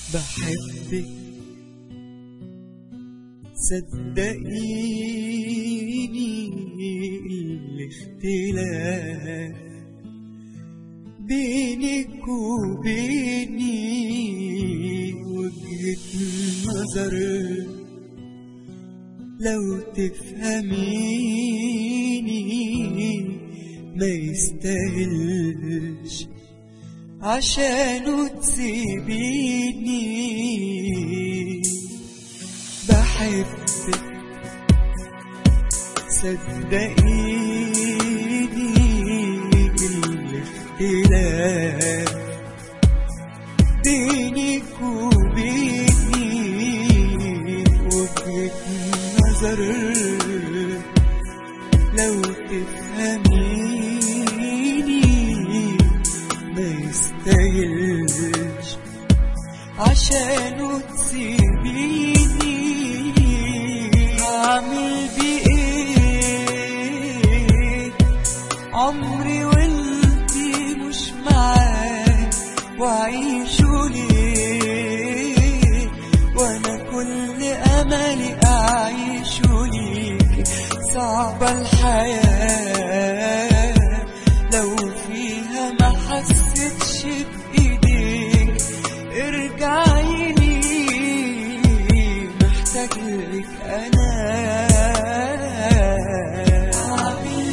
بحبك صدقيني الاختلاف بينك وبيني وجهة نظر لو تفهميني ما يستاهلش عشانه تسيبيني بحبك صدقيني الاختلاف بينك وبيني وجهة نظر لو تفهميني ما يستاهلش عشانه تسيبيني هعمل بإيه عمري وانتي مش معاك وعيشه ليه وانا كل املي اعيشه ليك صعبة الحياة لو فيها ما حسيتش بايديك ارجعي لي محتاج لك انا اعمل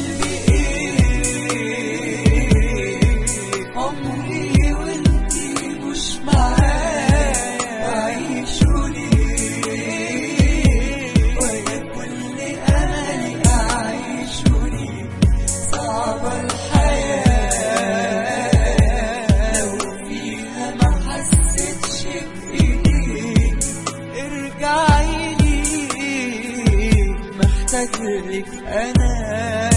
بايه عمري وانتي مش معايا وعيشه ليه وانا كل املي اعيشه ليه صعبة الحياة لو فيها ما حسيتش بايديك ارجعي لي محتاج لك انا